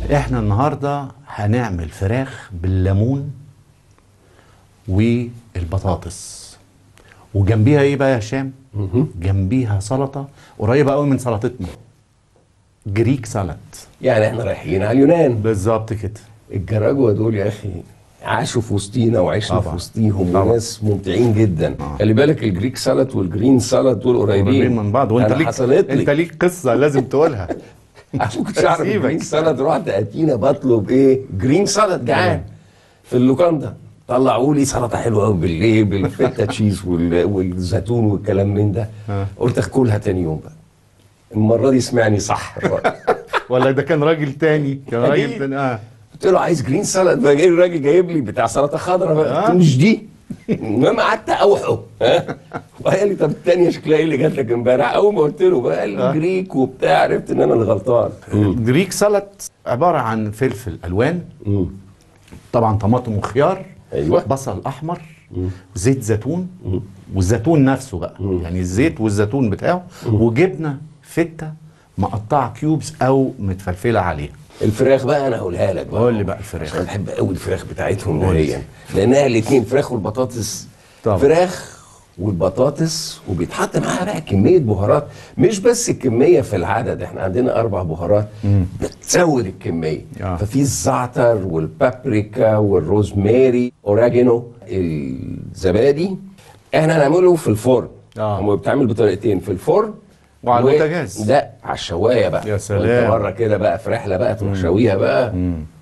احنا النهارده هنعمل فراخ بالليمون والبطاطس وجنبيها ايه بقى يا هشام جنبيها سلطه قريبه قوي من سلطتنا جريك سالاد يعني احنا رايحين على اليونان بالظبط كده الجراجوه دول يا اخي عاشوا في وسطينا وعشنا طبعا. في وسطيهم طبعا. وناس ممتعين جدا آه. خلي بالك الجريك سالاد والجرين سالاد دول قريبين قريبين من بعض وانت أنا ليك حصلت انت لي ليك قصه لازم تقولها عشان كنت اعرف سيبك. الجرين سالاد رحت اتينا بطلب ايه جرين سالاد جعان في اللوكاندا طلعوا لي سلطه حلوه قوي بالايه بالفيتا تشيز وال- والزيتون والكلام من ده آه. قلت اكلها تاني يوم بقى المره دي سمعني صح ولا ده كان راجل تاني كان راجل أكيد. تاني اه قلت له عايز جرين سالاد بقى جاي الراجل جايب لي بتاع سلطه خضراء بقى قلت له مش دي المهم قعدت اوحه ها وقال لي طب الثانيه شكلها ايه اللي جات لك امبارح اول ما قلت له بقى قال لي جريك وبتاع عرفت ان انا اللي غلطان جريك سالاد عباره عن فلفل الوان طبعا طماطم وخيار أيوة. بصل احمر زيت زيتون والزيتون نفسه بقى يعني الزيت والزيتون بتاعه وجبنه فته مقطعه كيوبز او متفلفله عليها الفراخ بقى انا هقولها لك بقى قول لي بقى الفراخ. عشان بحب قوي الفراخ بتاعتهم قول لي. دهيا لانها الاثنين فراخ والبطاطس طبعا. فراخ والبطاطس وبيتحط معاها بقى كميه بهارات مش بس الكميه في العدد احنا عندنا اربع بهارات بتزود الكميه آه. ففي الزعتر والبابريكا والروزماري اوراجينو الزبادي احنا هنعمله في الفرن آه. هو بيتعمل بطريقتين في الفرن وعلى و- البوتاجاز. لا على الشوايه بقى يا وانت سلام. مره كده بقى في رحله بقى تروح شاويها بقى